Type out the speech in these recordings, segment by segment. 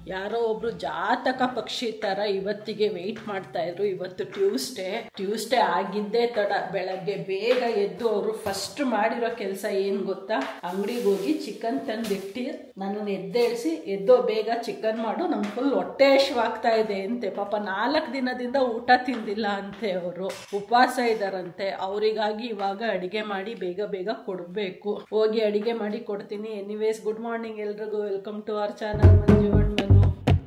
ಯಾರೋ ಒಬ್ರು ಜಾತಕ ಪಕ್ಷಿ ತರ ಇವತ್ತಿಗೆ ವೆಯ್ಟ್ ಮಾಡ್ತಾ ಇದ್ರು ಇವತ್ತು ಟ್ಯೂಸ್ಡೇ ಟ್ಯೂಸ್ಡೇ ಆಗಿದ್ದೇ ತಡ ಬೆಳಗ್ಗೆ ಬೇಗ ಎದ್ದು ಅವರು ಫಸ್ಟ್ ಮಾಡಿರೋ ಕೆಲಸ ಏನ್ ಗೊತ್ತಾ ಅಂಗಡಿಗೆ ಹೋಗಿ ಚಿಕನ್ ತಂದಿಟ್ಟು ನನ್ನನ್ನು ಎದ್ದೇಳಿಸಿ ಎದ್ದೋ ಬೇಗ ಚಿಕನ್ ಮಾಡು ನಂಗೆ ಫುಲ್ ಹೊಟ್ಟೆ ಹಶ್ವಾಗ್ತಾ ಇದೆ ಅಂತೆ ಪಾಪ ನಾಲ್ಕು ದಿನದಿಂದ ಊಟ ತಿಂದಿಲ್ಲ ಅಂತೆ ಅವರು ಉಪವಾಸ ಇದಾರಂತೆ ಅವರಿಗಾಗಿ ಇವಾಗ ಅಡಿಗೆ ಮಾಡಿ ಬೇಗ ಬೇಗ ಕೊಡಬೇಕು ಹೋಗಿ ಅಡಿಗೆ ಮಾಡಿ ಕೊಡ್ತೀನಿ ಎನಿವೇಸ್ ಗುಡ್ ಮಾರ್ನಿಂಗ್ ಎಲ್ರಿಗೂ welcome to our channel Manju and Manu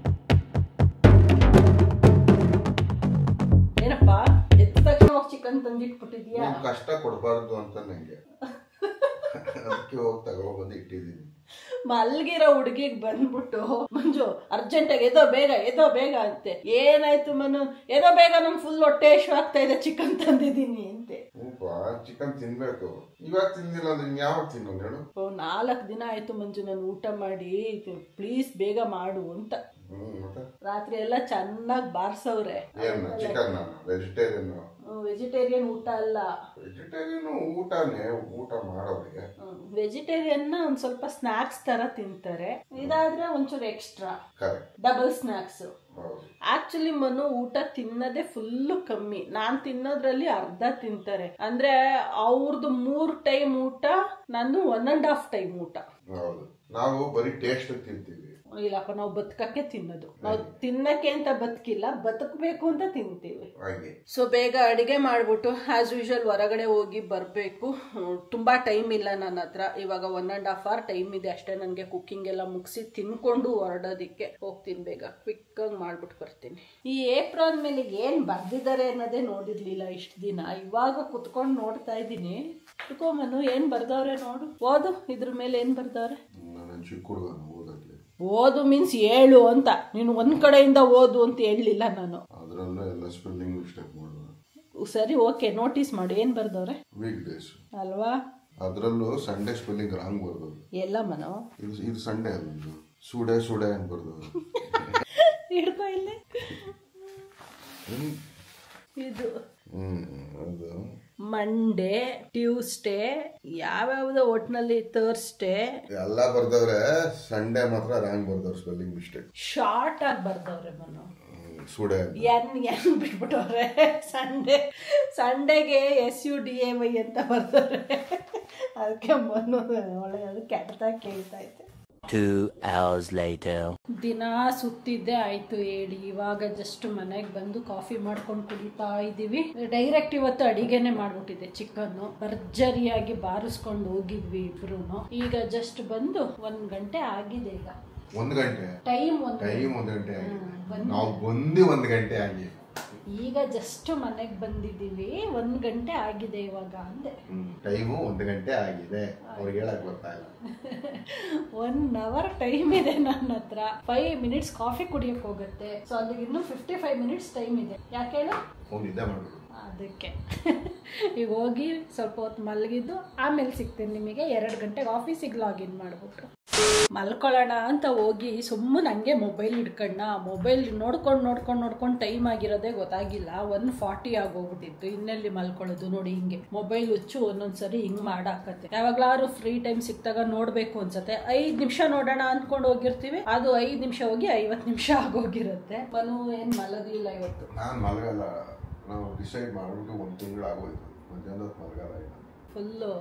ಏನಪ್ಪ ಎದ್ದ ತಕ್ಷಣ ಚಿಕನ್ ತಂದಿಟ್ಬಿಟ್ಟಿದ್ಯಾ ನೀನ್ ಕಷ್ಟ ಕೊಡಬಾರ್ದು ಅಂತ ನಂಗೆ ಅದಕ್ಕೆ ಹೋಗಿ ತಗೊಬಂದು ಇಟ್ಟಿದ್ದೀನಿ ಮಲ್ಗಿರೋ ಹುಡುಗಿಗೆ ಬಂದ್ಬಿಟ್ಟು ಮಂಜು ಅರ್ಜೆಂಟಾಗಿ ಎದೋ ಬೇಗ ಎದೋ ಬೇಗ ಅಂತೆ ಏನಾಯ್ತು ಮನು ಎದೋ ಬೇಗ ನಮ್ ಫುಲ್ ಹೊಟ್ಟೆ ಆಗ್ತಾ ಇದೆ ಚಿಕನ್ ತಂದಿದ್ದೀನಿ ಅಂತೆ ಹೂಪ ಚಿಕನ್ ತಿನ್ಬೇಕು ಇವಾಗ ತಿಂದಿಲ್ಲ ಅಂದ್ರೆ ಇನ್ ಯಾವಾಗ ತಿನ್ನೋದು ಹೇಳು ಓ ನಾಲ್ಕು ದಿನ ಆಯ್ತು ಮಂಜು ನಾನು ಊಟ ಮಾಡಿ ಪ್ಲೀಸ್ ಬೇಗ ಮಾಡು ಅಂತ ಹ್ಮ್ ಮತ್ತೆ ರಾತ್ರಿ ಎಲ್ಲ ಚೆನ್ನಾಗಿ ಬಾರ್ಸವ್ರೆ ಏನ್ ಚಿಕನ್ ವೆಜಿಟೇರಿಯನ್ ವೆಜಿಟೇರಿಯನ್ ಊಟ ಅಲ್ಲ ವೆಜಿಟೇರಿಯನ್ ಊಟನೇ ಊಟ ಮಾಡೋರಿಗೆ ವೆಜಿಟೇರಿಯನ್ನ ಒಂದ್ ಸ್ವಲ್ಪ ಸ್ನಾಕ್ಸ್ ತರ ತಿಂತಾರೆ ಇದಾದ್ರೆ ಒಂಚೂರು ಎಕ್ಸ್ಟ್ರಾ ಕರೆಕ್ಟ್ ಡಬಲ್ ಸ್ನಾಕ್ಸ್ ಹೌದು ಆಕ್ಚುಲಿ ಮನು ಊಟ ತಿನ್ನೋದೇ ಫುಲ್ಲು ಕಮ್ಮಿ ನಾನ್ ತಿನ್ನೋದ್ರಲ್ಲಿ ಅರ್ಧ ತಿಂತಾರೆ ಅಂದ್ರೆ ಅವ್ರದ್ದು ಮೂರ್ ಟೈಮ್ ಊಟ ನಂದು ಒನ್ ಅಂಡ್ ಹಾಫ್ ಟೈಮ್ ಊಟ ಹೌದು ನಾವು ಬರೀ ಟೇಸ್ಟ್ ತಿಂತೀವಿ ಇಲ್ಲಪ್ಪ ನಾವು ಬದುಕಕ್ಕೆ ತಿನ್ನೋದು ನಾವು ತಿನ್ನಕ್ಕೆ ಅಂತ ಬದುಕಿಲ್ಲ ಬದುಕಬೇಕು ಅಂತ ತಿಂತೀವಿ ಹಾಗೆ ಸೊ ಬೇಗ ಅಡಿಗೆ ಮಾಡ್ಬಿಟ್ಟು ಆಸ್ ಯೂಶಲ್ ಹೊರಗಡೆ ಹೋಗಿ ಬರಬೇಕು ತುಂಬಾ ಟೈಮ್ ಇಲ್ಲ ನನ್ನ ಹತ್ರ ಇವಾಗ one and half hour time ಇದೆ ಅಷ್ಟೇ ನನಗೆ ಕುಕ್ಕಿಂಗ್ ಎಲ್ಲ ಮುಗಿಸಿ ತಿನ್ಕೊಂಡು ಹೊರಡೋದಿಕ್ಕೆ ಹೋಗ್ತೀನಿ ಬೇಗ ಕ್ವಿಕ್ ಆಗಿ ಮಾಡ್ಬಿಟ್ಟು ಬರ್ತೀನಿ ಈ ಏಪ್ರಿಲ್ ಮೇಲೆ ಏನ್ ಬರ್ದಿದ್ದಾರೆ ಅನ್ನೋದೇ ನೋಡಿರ್ಲಿಲ್ಲ ಇಷ್ಟು ದಿನ ಇವಾಗ ಕುತ್ಕೊಂಡು ನೋಡ್ತಾ ಇದ್ದೀನಿ ಮನು ಏನ್ ಬರ್ದವ್ರೆ ನೋಡು ಓದು ಇದ್ರ ಮೇಲೆ ಏನ್ ಬರ್ದವ್ರೆ ನಾನು ಚಿಕ್ಕ ಹುಡುಗ ಓದಕ್ಕೆ ಓದು ಮೀನ್ಸ್ ಹೇಳು ಅಂತ ನೀನು ಒಂದ್ ಕಡೆಯಿಂದ ಓದು ಅಂತ ಹೇಳಲಿಲ್ಲ ನಾನು ಅದರಲ್ಲೂ ಎಲ್ಲ ಸ್ಪೆಲ್ಲಿಂಗ್ ಮಿಸ್ಟೇಕ್ ಮಾಡುವ ಸರಿ ಓಕೆ ನೋಟಿಸ್ ಮಾಡಿ ಏನ್ ಬರ್ದವ್ರೆ ವೀಕ್ ಡೇಸ್ ಅಲ್ವಾ ಅದರಲ್ಲೂ ಸಂಡೇ ಸ್ಪೆಲ್ಲಿಂಗ್ ರಾಂಗ್ ಬರ್ಬೋದು ಎಲ್ಲ ಮನೋ ಇದು ಇದು ಸಂಡೇ ಅಲ್ಲ ಸುಡೆ ಸುಡೆ ಅಂತ ಬರ್ಬೋದು ಹಿಡ್ಕೊ ಇಲ್ಲಿ ಹ್ಮ್ ಇದು ಹ್ಮ್ ಅದು ಮಂಡೇ ಟ್ಯೂಸ್ಡೇ ಯಾವ್ಯಾವ್ದೋ ಒಟ್ನಲ್ಲಿ ಥರ್ಸ್ಡೇ ಎಲ್ಲ ಬರ್ದವ್ರೆ ಸಂಡೇ ಮಾತ್ರ ರಾಂಗ್ ಬರ್ದವ್ರೆ ಸ್ಪೆಲ್ಲಿಂಗ್ ಮಿಸ್ಟೇಕ್ ಶಾರ್ಟ್ ಆಗಿ ಬರ್ದವ್ರೆ ಮನು ಸುಡೆ ಎನ್ ಎನ್ ಬಿಟ್ಬಿಟ್ಟವ್ರೆ ಸಂಡೇ ಸಂಡೇಗೆ S U D A Y ಅಂತ ಬರ್ದವ್ರೆ ಅದಕ್ಕೆ ಮನು ಒಳ್ಳೆ ಅದು ಕೆಟ್ಟದಾಗಿ ಕೇಳ್ತಾ ಇದ್ದೆ Two hours later. ದಿನ ಸುತ್ತಿದ್ದೆ ಆಯ್ತು ಹೇಳಿ ಇವಾಗ ಜಸ್ಟ್ ಮನೆಗೆ ಬಂದು ಕಾಫಿ ಮಾಡ್ಕೊಂಡು ಕುಡಿತಾ ಇದ್ದೀವಿ ಡೈರೆಕ್ಟ್ ಇವತ್ತು ಅಡಿಗೆನೆ ಮಾಡ್ಬಿಟ್ಟಿದ್ದೆ ಚಿಕನ್ ಭರ್ಜರಿಯಾಗಿ ಬಾರಿಸ್ಕೊಂಡು ಹೋಗಿದ್ವಿ ಇಬ್ರು ಈಗ ಜಸ್ಟ್ ಬಂದು ಒಂದ್ ಗಂಟೆ ಆಗಿದೆ ಈಗ ಒಂದ್ ಗಂಟೆ ಟೈಮ್ ಒಂದು ಟೈಮ್ ಒಂದ್ ಗಂಟೆ ಆಗಿದೆ ಬಂದು. ನಾವು ಬಂದು ಒಂದ್ ಗಂಟೆ ಆಗಿ ಈಗ ಜಸ್ಟ್ ಮನೆಗೆ ಬಂದಿದ್ದೀವಿ ಒಂದ್ ಗಂಟೆ ಆಗಿದೆ ಇವಾಗ ಅಂದೆ ಟೈಮು ಒಂದ್ ಗಂಟೆ ಆಗಿದೆ ಅವ್ರಿಗೆ ಹೇಳಕ್ ಬರ್ತಾ ಇಲ್ಲ ಒನ್ ಅವರ್ ಟೈಮ್ ಇದೆ ನನ್ನ ಹತ್ರ ಫೈವ್ ಮಿನಿಟ್ಸ್ ಕಾಫಿ ಕುಡಿಯಕ್ ಹೋಗುತ್ತೆ ಸೊ ಅಲ್ಲಿಗೆ ಇನ್ನೂ ಫಿಫ್ಟಿ ಫೈವ್ ಮಿನಿಟ್ಸ್ ಟೈಮ್ ಇದೆ ಯಾಕೆ ಹೇಳು ಅವ್ನು ನಿದ್ದೆ ಮಾಡ್ಬಿಡು ಅದಕ್ಕೆ ಈಗ ಹೋಗಿ ಸ್ವಲ್ಪ ಹೊತ್ತು ಮಲಗಿದ್ದು ಆಮೇಲೆ ಸಿಗ್ತೀನಿ ನಿಮಗೆ ಎರಡು ಗಂಟೆಗೆ ಆಫೀಸಿಗೆ ಲಾಗಿನ್ ಮಾಡಿಬಿಟ್ಟು ಮಲ್ಕೊಳ್ಳೋಣ ಅಂತ ಹೋಗಿ ಸುಮ್ಮನೆ ಹಂಗೆ ಮೊಬೈಲ್ ಹಿಡ್ಕಣ್ಣ ಮೊಬೈಲ್ ನೋಡ್ಕೊಂಡು ನೋಡ್ಕೊಂಡು ನೋಡ್ಕೊಂಡು ಟೈಮ್ ಆಗಿರೋದೇ ಗೊತ್ತಾಗಿಲ್ಲ ಒನ್ ಫಾರ್ಟಿ ಆಗೋಗ್ಬಿಟ್ಟಿತ್ತು ಇನ್ನೆಲ್ಲಿ ಮಲ್ಕೊಳ್ಳೋದು ನೋಡಿ ಹಿಂಗೆ ಮೊಬೈಲ್ ಹುಚ್ಚು ಒಂದೊಂದ್ಸರಿ ಹಿಂಗೆ ಮಾಡಾಕತ್ತೆ ಯಾವಾಗ್ಲಾರು ಫ್ರೀ ಟೈಮ್ ಸಿಕ್ತಾಗ ನೋಡಬೇಕು ಅನ್ಸತ್ತೆ ಐದು ನಿಮಿಷ ನೋಡೋಣ ಅಂದ್ಕೊಂಡು ಹೋಗಿರ್ತೀವಿ ಅದು ಐದು ನಿಮಿಷ ಹೋಗಿ ಐವತ್ತು ನಿಮಿಷ ಆಗೋಗಿರುತ್ತೆ ಮನು ಏನು ಮಲಗಲಿಲ್ಲ ಇವತ್ತು ನಾನ್ ಮಲಗಲ್ಲ ನಾವು ಡಿಸೈಡ್ ಮಾಡ್ಬಿಟ್ಟು ಒಂದ್ ತಿಂಗಳಾಗೋಯ್ತು ಮಧ್ಯಾಹ್ನ ಹೊತ್ತು ಮಲಗಲ್ಲ ಇಲ್ಲ ಫುಲ್ಲು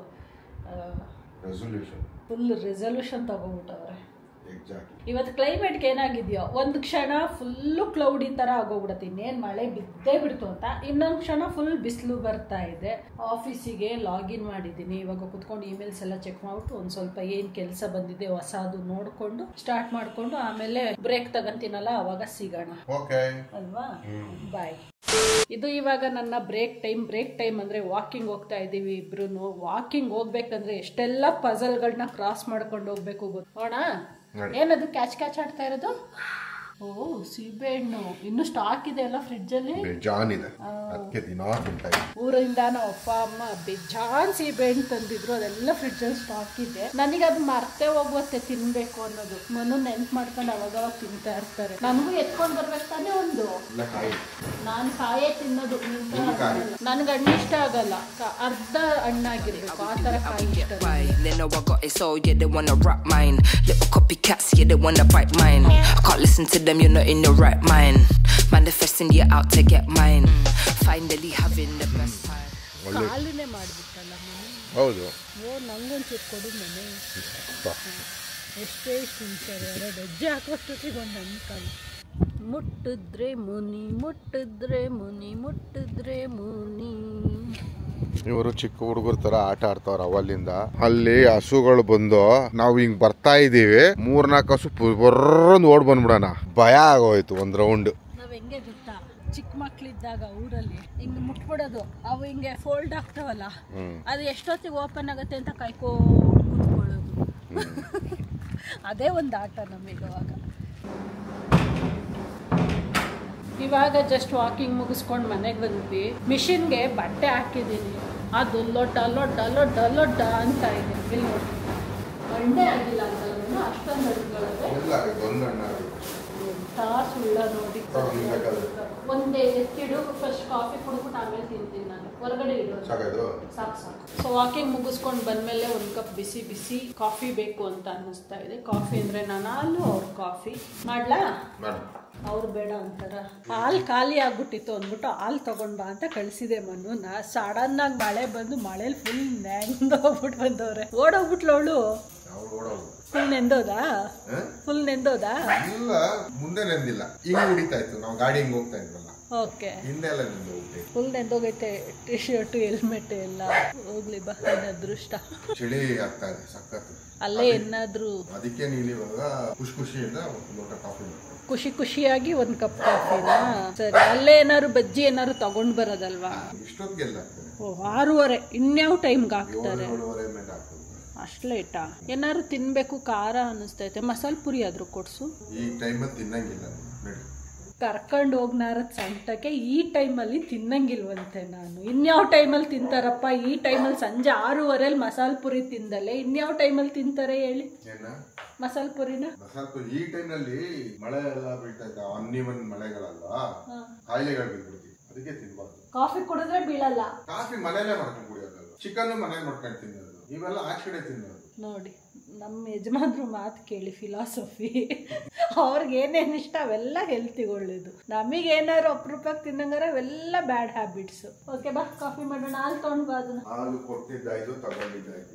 ರೆಸೊಲ್ಯೂಷನ್ ಫುಲ್ ರೆಸಲ್ಯೂಷನ್ ತಗೋಬಿಟ್ಟವ್ರೆ ಎಕ್ಸಾಕ್ಟ್ಲಿ ಇವತ್ತು ಕ್ಲೈಮೇಟ್ಗೆ ಏನಾಗಿದೆಯೋ ಒಂದು ಕ್ಷಣ ಫುಲ್ಲು ಕ್ಲೌಡಿ ಥರ ಆಗೋಗ್ಬಿಡುತ್ತೆ ಇನ್ನೇನು ಮಳೆ ಬಿದ್ದೇ ಬಿಡ್ತು ಅಂತ ಇನ್ನೊಂದು ಕ್ಷಣ ಫುಲ್ ಬಿಸಿಲು ಬರ್ತಾ ಇದೆ ಆಫೀಸಿಗೆ ಲಾಗಿನ್ ಮಾಡಿದ್ದೀನಿ ಇವಾಗ ಕುತ್ಕೊಂಡು ಇಮೇಲ್ಸ್ ಎಲ್ಲ ಚೆಕ್ ಮಾಡ್ಬಿಟ್ಟು ಒಂದು ಸ್ವಲ್ಪ ಏನು ಕೆಲಸ ಬಂದಿದೆ ಹೊಸದು ನೋಡಿಕೊಂಡು ಸ್ಟಾರ್ಟ್ ಮಾಡಿಕೊಂಡು ಆಮೇಲೆ ಬ್ರೇಕ್ ತಗೊಂತೀನಲ್ಲ ಅವಾಗ ಸಿಗೋಣ ಓಕೆ ಅಲ್ವಾ ಬಾಯ್ ಇದು ಇವಾಗ ನನ್ನ ಬ್ರೇಕ್ ಟೈಮ್ ಬ್ರೇಕ್ ಟೈಮ್ ಅಂದ್ರೆ ವಾಕಿಂಗ್ ಹೋಗ್ತಾ ಇದ್ದೀವಿ ಇಬ್ರು ವಾಕಿಂಗ್ ಹೋಗ್ಬೇಕಂದ್ರೆ ಎಷ್ಟೆಲ್ಲ ಪಜಲ್ಗಳನ್ನ ಕ್ರಾಸ್ ಮಾಡ್ಕೊಂಡು ಹೋಗ್ಬೇಕು ಗೊತ್ತೋಣ ನೋಡಿ. ಏನದು ಕ್ಯಾಚ್ ಕ್ಯಾಚ್ ಆಡ್ತಾ ಇರೋದು ಓ ಸೀಬೆಹಣ್ಣು ಇನ್ನು ಸ್ಟಾಕ್ ಇದೆ ಅಲ್ಲ ಫ್ರಿಡ್ಜಲ್ಲಿ ಬೇಜಾನ್ ಇದೆ ಅದಕ್ಕೆ ದಿನಾ ತಿಂತಾ ಇದ್ದೀನಿ ಊರಿಂದ ನಮ್ಮ ಅಪ್ಪ ಅಮ್ಮ ಬೇಜಾನ್ ಸೀಬೆಹಣ್ಣು ತಂದಿದ್ರು ಅದೆಲ್ಲ ಫ್ರಿಡ್ಜಲ್ಲಿ ಸ್ಟಾಕ್ ಇದೆ ನನಗೆ ಅದು ಮರ್ತೇ ಹೋಗುತ್ತೆ ತಿನ್ಬೇಕು ಅನ್ನೋದು ಮನು ನೆನ್ಪು ಮಾಡ್ಕೊಂಡು ಅವಾಗವಾಗ ತಿಂತಾ ಇರ್ತಾರೆ ನನಗೂ ಎತ್ಕೊಂಡು ಬರ್ಬೇಕು ತಾನೇ ಒಂದು ಇಲ್ಲ ಕಾಯಿ ನಾನು ಕಾಯೇ ತಿನ್ನೋದು ನನ್ಗೆ ಹಣ್ಣು ಇಷ್ಟ ಆಗಲ್ಲ ಕ- ಅರ್ಧ ಹಣ್ಣಾಗಿರ್ಬೇಕು ಆ ಥರ ಕಾಯಿ ಇಷ್ಟ Right, they know I got it, so yeah, they wanna rap mine. Little copycats, yeah, they wanna bite mine. I can't listen listen to them, you're not in your right mind. Manifesting, you're out to get mine. Finally having the best time. ಒಳ್ಳೆ ಕಾಲುನೇ ಮಾಡ್ಬಿಟ್ಟಲ್ಲ ಮನೆ ಹೌದು ಓ ನಂಗೊಂಚೂರು ಕೊಡು ಮನೆ ಬಾ. ಎಷ್ಟೇ sincere ಎರಡು ಹೆಜ್ಜೆ ಹಾಕೋಷ್ಟೊತ್ತಿಗೆ ಒಂದು ಅನ್ಕಲ್ ಮುಟ್ಟಿದ್ರೆ ಮುನಿ ಮುಟ್ಟಿದ್ರೆ ಮುನಿ ಮುಟ್ಟಿದ್ರೆ ಮುನಿ ಇವರು ಚಿಕ್ಕ ಹುಡುಗರ ತರ ಆಟ ಆಡ್ತಾವ್ರ ಅವಲ್ಲಿಂದ ಅಲ್ಲಿ ಹಸುಗಳು ಬಂದು ನಾವು ಹಿಂಗ್ ಬರ್ತಾ ಇದೀವಿ ಮೂರ್ನಾಲ್ಕು ಹಸು ಬರ್ರಂದು ಓಡ್ ಬಂದ್ಬಿಡೋಣ ಭಯ ಆಗೋಯ್ತು ಒಂದ್ ರೌಂಡ್ ನಾವ್ ಹೆಂಗೆ ಗೊತ್ತಾ ಚಿಕ್ಕ ಮಕ್ಳಿದ್ದಾಗ ಊರಲ್ಲಿ ಹಿಂಗೆ ಮುಟ್ಬಿಡೋದು ಅವು ಹಿಂಗೆ ಫೋಲ್ಡ್ ಆಗ್ತಾವಲ್ಲ ಅದು ಎಷ್ಟೊತ್ತಿಗೆ ಓಪನ್ ಆಗುತ್ತೆ ಅಂತ ಕಾಯ್ಕೊಂಡು ಕೂತ್ಕೊಳ್ಳೋದು ಅದೇ ಒಂದು ಆಟ ನಮಗೆ ಅವಾಗ ಇವಾಗ ಜಸ್ಟ್ ವಾಕಿಂಗ್ ಮುಗಿಸ್ಕೊಂಡು ಮನೆಗೆ ಬಂದ್ವಿ ಮಿಷಿನ್ಗೆ ಬಟ್ಟೆ ಹಾಕಿದ್ದೀನಿ ಅದು ಲೊಡ್ಡ ಲೊಡ್ಡ ಲೊಡ್ಡ ಲೊಡ್ಡ ಅಂತ ಇದೆ ಇಲ್ಲಿ ನೋಡಿ ಮಂಡೆ ಆಗಿಲ್ಲ ಅಂತಲ್ಲ ಅಷ್ಟೊಂದು ಅಡುಗೆಗಳಿವೆ ಎಂಥ ಸುಳ್ಳ ನೋಡಿ ಒಂದೇ ಎತ್ತಿಡು ಫಸ್ಟ್ ಕಾಫಿ ಕುಡ್ಬಿಟ್ಟು ಆಮೇಲೆ ತಿಂತೀನಿ ನಾನು ಹೊರಗಡೆ ಇಡೋದು ಸಾಕು ಸಾಕು ಸೊ ವಾಕಿಂಗ್ ಮುಗಿಸ್ಕೊಂಡು ಬಂದಮೇಲೆ ಒಂದು ಕಪ್ ಬಿಸಿ ಬಿಸಿ ಕಾಫಿ ಬೇಕು ಅಂತ ಅನ್ನಿಸ್ತಾ ಇದೆ ಕಾಫಿ ಅಂದರೆ ನಾನು ಹಾಲು ಅವ್ರು ಕಾಫಿ ಮಾಡ್ಲಾ ಅವ್ರು ಬೇಡ ಅಂತಾರ ಹಾಲು ಖಾಲಿ ಆಗ್ಬಿಟ್ಟಿತ್ತು ಅಂದ್ಬಿಟ್ಟು ಹಾಲು ತಗೊಂಡ್ ಬಾ ಅಂತ ಕಳಿಸಿದೆ ಮನುನ ಸಡನ್ ಆಗಿ ಮಳೆ ಬಂದು ಮಳೇಲಿ ಫುಲ್ ನೆಂದೋಗ್ಬಿಟ್ಟು ಬಂದವ್ರೆ ಓಡೋಗ್ಬಿಟ್ಲು ಅವಳು ಫುಲ್ ನೆಂದೋದಾ ಫುಲ್ ನೆಂದೋದಾ ಇಲ್ಲ ಮುಂದೆ ನೆಂದಿಲ್ಲ ಹಿಂಗ್ ಹೊಡಿತಾ ಇತ್ತು ನಾವು ಗಾಡಿ ಹಿಂಗ್ ಹೋಗ್ತಾ ಇದ್ವಲ್ಲ ಓಕೆ ಹಿಂದೆ ಎಲ್ಲ ನಿಂದು ಹೋಗ್ತೇವೆ ಫುಲ್ ನೆಂದೋಗೈತೆ ಟಿ ಶರ್ಟು ಹೆಲ್ಮೆಟ್ ಎಲ್ಲ ಹೋಗ್ಲಿ ಬಾ ನಿನ್ನ ಅದೃಷ್ಟ ಚಳಿ ಆಗ್ತಾ ಇದೆ ಸಖತ್ ಅಲ್ಲೇ ಏನಾದ್ರೂ ಅದಕ್ಕೆ ನೀನು ಇವಾಗ ಖುಷಿ ಖುಷಿಯಿಂದ ಒಂದು ಲೋಟ ಕಾಫಿ ಮಾಡ್ಕೊ ಖುಷಿ ಖುಷಿಯಾಗಿ ಒಂದು ಕಪ್ ಕಾಫಿನಾ ಸರಿ ಅಲ್ಲೇ ಏನಾದ್ರು ಬಜ್ಜಿ ಏನಾದ್ರು ತಗೊಂಡ್ ಬರೋದಲ್ವಾ ಇಷ್ಟೊತ್ತಿಗೆಲ್ಲ ಆಗ್ತದೆ ಓ ಆರೂವರೆ ಇನ್ಯಾವ ಟೈಮ್ಗೆ ಹಾಕ್ತಾರೆ ಏಳುವರೆ ಮೇಲೆ ಆಗ್ತದೆ ಅಷ್ಟು ಲೇಟಾ ಏನಾದ್ರು ತಿನ್ಬೇಕು ಖಾರ ಅನ್ನಿಸ್ತೈತೆ ಮಸಾಲೆ ಪುರಿ ಆದ್ರೂ ಕೊಡ್ಸು ಈ ಟೈಮಲ್ಲಿ ತಿನ್ನಂಗಿಲ್ಲ ನಡಿ ಕರ್ಕೊಂಡು ಹೋಗ್ನಾರದ ಸಂತಕ್ಕೆ ಈ ಟೈಮಲ್ಲಿ ತಿನ್ನಂಗಿಲ್ವಂತೆ ನಾನು ಇನ್ಯಾವ ಟೈಮಲ್ಲಿ ತಿಂತಾರಪ್ಪ ಈ ಟೈಮಲ್ಲಿ ಸಂಜೆ ಆರೂವರೆಲಿ ಮಸಾಲೆ ಪುರಿ ತಿಂದಲೆ ಇನ್ಯಾವ ಟೈಮಲ್ಲಿ ತಿಂತಾರೆ ಹೇಳಿ ಏನ ಮಸಾಲೆ ಪುರಿನ ಸ್ವಲ್ಪ ಈ ಟೈಮ್ನಲ್ಲಿ ಮಳೆ ಎಲ್ಲ ಬೀಳ್ತಾ ಇದ್ದ ಅನ್ನಿವನ್ ಮಳೆಗಳಲ್ಲ ಕಾಯಿಲೆಗಳು ಬಿದ್ಬಿಡ್ತೀವಿ ಅದಕ್ಕೆ ತಿನ್ಬಾರ್ದು ಕಾಫಿ ಕುಡಿದ್ರೆ ಬೀಳಲ್ಲ ಕಾಫಿ ಮನೇಲೆ ಮಾಡ್ಕೊಂಡು ಕುಡಿಯೋದಲ್ಲ ಚಿಕನ್ ಮನೇಲಿ ಮಾಡ್ಕೊಂಡು ತಿನ್ನೋದು ಇವೆಲ್ಲ ಆ ಕಡೆ ತಿನ್ನೋದು ನೋಡಿ ನಮ್ಮ ಯಜಮಾನ್ರು ಮಾತು ಕೇಳಿ ಫಿಲಾಸಫಿ ಅವ್ರಿಗೆ ಏನೇನು ಇಷ್ಟ ಅವೆಲ್ಲ ಹೆಲ್ತಿಗೆ ಒಳ್ಳೇದು ನಮಗೇನಾದ್ರು ಅಪರೂಪಕ್ಕೆ ತಿನ್ನಂಗಾರೆ ಅವೆಲ್ಲ ಬ್ಯಾಡ್ ಹ್ಯಾಬಿಟ್ಸು ಓಕೆ ಬಾ ಕಾಫಿ ಮಾಡೋಣ ಹಾಲು ತೊಗೊಂಡು ಬಾ ಅದನ್ನ ಹಾಲು ಕೊಟ್ಟಿದ್ದಾಯ್ತು ತಗೊಂಡಿದ್ದಾಯ್ತು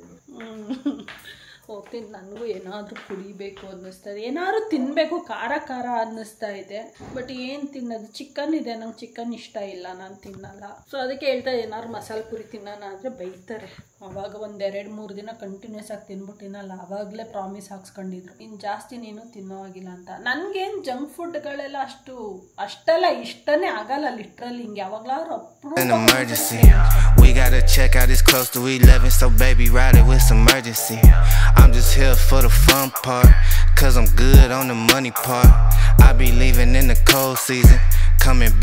ಹೋಗ್ತೀನಿ ನನಗೂ ಏನಾದರೂ ಕುಡಿಬೇಕು ಅನ್ನಿಸ್ತದೆ ಏನಾದ್ರು ತಿನ್ನಬೇಕು ಖಾರ ಖಾರ ಅನ್ನಿಸ್ತಾ ಇದೆ ಬಟ್ ಏನು ತಿನ್ನೋದು ಚಿಕನ್ ಇದೆ ನಂಗೆ ಚಿಕನ್ ಇಷ್ಟ ಇಲ್ಲ ನಾನು ತಿನ್ನಲ್ಲ ಸೊ ಅದಕ್ಕೆ ಹೇಳ್ತಾ ಏನಾದ್ರು ಮಸಾಲೆ ಪುರಿ ತಿನ್ನೋಣ ಅಂದರೆ ಬೈತಾರೆ ಅವಾಗ ಒಂದೆರಡು ಮೂರು ದಿನ ಕಂಟಿನ್ಯೂಸ್ ಆಗಿ ತಿನ್ಬಿಟ್ಟಿನಲ್ಲ ಆವಾಗಲೇ ಪ್ರಾಮಿಸ್ ಹಾಕ್ಸ್ಕೊಂಡಿದ್ರು ಇನ್ನು ಜಾಸ್ತಿ ನೀನು ತಿನ್ನೋ ಆಗಿಲ್ಲ ಅಂತ ನನಗೇನು ಜಂಕ್ ಫುಡ್ಗಳೆಲ್ಲ ಅಷ್ಟು ಅಷ್ಟೆಲ್ಲ ಇಷ್ಟನೇ ಆಗಲ್ಲ ಲಿಟ್ರಲಿ ಹಿಂಗೆ ಯಾವಾಗಲಾದ್ರೂ an ಅಪ್ರೂಪ emergency. We gotta check out, it's close to 11, so baby, ride it with some urgency. I'm just here for the fun part, cause I'm good on the money part. I be leaving in the cold season, coming